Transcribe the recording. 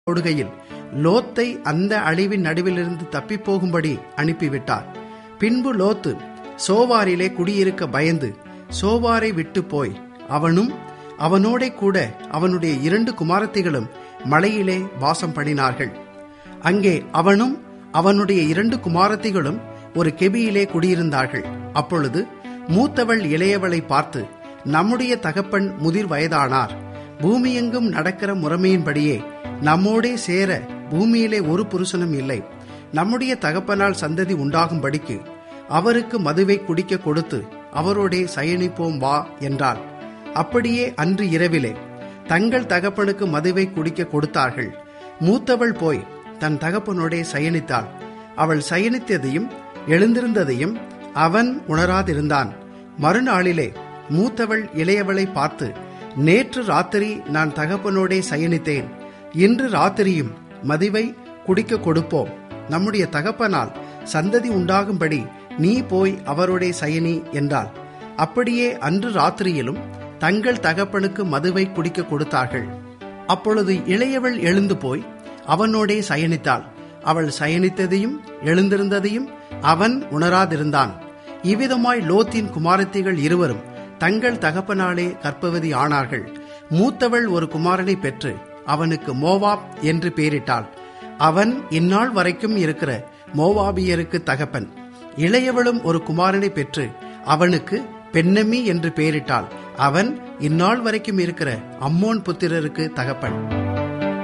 போடுகையில் லோத்தை அந்த அழிவின் நடுவிலிருந்து தப்பிப் போகும்படி அனுப்பிவிட்டார் பின்பு லோத்து சோவாரிலே குடியிருக்க பயந்து சோவாரை விட்டு போய் அவனும் அவனோடே கூட அவனுடைய இரண்டு குமாரத்திகளும் மலையிலே வாசம் பண்ணினார்கள் அங்கே அவனும் அவனுடைய இரண்டு குமாரத்திகளும் ஒரு கெபியிலே குடியிருந்தார்கள் அப்பொழுது மூத்தவள் இளையவளை பார்த்து நம்முடைய தகப்பன் முதிர் வயதானார் பூமியெங்கும் நடக்கிற முறைமையின்படியே நம்மோடே சேர பூமியிலே ஒரு புருஷனும் இல்லை நம்முடைய தகப்பனால் சந்ததி உண்டாகும்படிக்கு அவருக்கு மதுவை குடிக்க கொடுத்து அவரோடே சயனிப்போம் வா என்றாள் அப்படியே அன்று இரவிலே தங்கள் தகப்பனுக்கு மதுவை குடிக்க கொடுத்தார்கள் மூத்தவள் போய் தன் தகப்பனோடே சயனித்தாள் அவள் சயனித்ததையும் எழுந்திருந்ததையும் அவன் உணராதிருந்தான் மறுநாளிலே மூத்தவள் இளையவளை பார்த்து நேற்று ராத்திரி நான் தகப்பனோடே சயனித்தேன் இன்று ராத்திரியும் மதிவை குடிக்க கொடுப்போம் நம்முடைய தகப்பனால் சந்ததி உண்டாகும்படி நீ போய் அவரோடே சயனி என்றாள் அப்படியே அன்று ராத்திரியிலும் தங்கள் தகப்பனுக்கு மதுவை குடிக்க கொடுத்தார்கள் அப்பொழுது இளையவள் எழுந்து போய் அவனோடே சயனித்தாள் அவள் சயனித்ததையும் எழுந்திருந்ததையும் அவன் உணராதிருந்தான் இவ்விதமாய் லோத்தின் குமாரத்திகள் இருவரும் தங்கள் தகப்பனாலே கற்பவதி ஆனார்கள் மூத்தவள் ஒரு குமாரனை பெற்று அவனுக்கு மோவாப் என்று பெயரிட்டாள் அவன் இந்நாள் வரைக்கும் இருக்கிற மோவாபியருக்கு தகப்பன் இளையவளும் ஒரு குமாரனை பெற்று அவனுக்கு பெண்ணமி என்று பெயரிட்டாள் அவன் இந்நாள் வரைக்கும் இருக்கிற அம்மோன் புத்திரருக்கு தகப்பன்